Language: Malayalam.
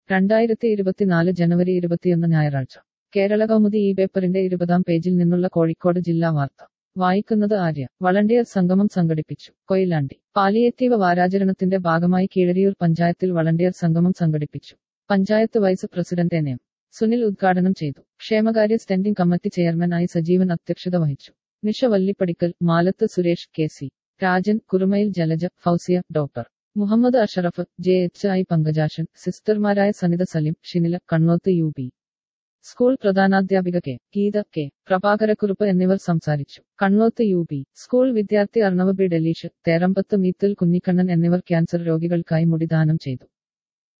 രണ്ടായിരത്തി ഇരുപത്തിനാല് ജനുവരി ഇരുപത്തിയൊന്ന് ഞായറാഴ്ച കേരള കൗമുദി ഈ പേപ്പറിന്റെ ഇരുപതാം പേജിൽ നിന്നുള്ള കോഴിക്കോട് ജില്ലാ വാർത്ത വായിക്കുന്നത് ആര്യ വളണ്ടിയർ സംഗമം സംഘടിപ്പിച്ചു കൊയിലാണ്ടി പാലിയേറ്റീവ് വാരാചരണത്തിന്റെ ഭാഗമായി കീഴരിയൂർ പഞ്ചായത്തിൽ വളണ്ടിയർ സംഗമം സംഘടിപ്പിച്ചു panchayat vice president N M Sunil ഉദ്ഘാടനം ചെയ്തു ക്ഷേമകാര്യ standing committee chairman I Sajeevan അധ്യക്ഷത വഹിച്ചു Nisha Vallippadikkal Malath Suresh K C Rajan Kurumayil Jalaja Fousiya doctor Muhammad Ashraf J H I Pankajakshan സിസ്റ്റർമാരായ Sanitha Salim Shinila Kannoth U B school പ്രധാനാധ്യാപിക കെ ഗീത കെ പ്രഭാകരക്കുറുപ്പ് എന്നിവർ സംസാരിച്ചു കണ്ണോത്ത് യു ബി സ്കൂൾ വിദ്യാർത്ഥി അർണവ ബി ഡെലീഷ് തേറമ്പത്ത് മീത്തൽ കുഞ്ഞിക്കണ്ണൻ എന്നിവർ ക്യാൻസർ രോഗികൾക്കായി മുടി ദാനം ചെയ്തു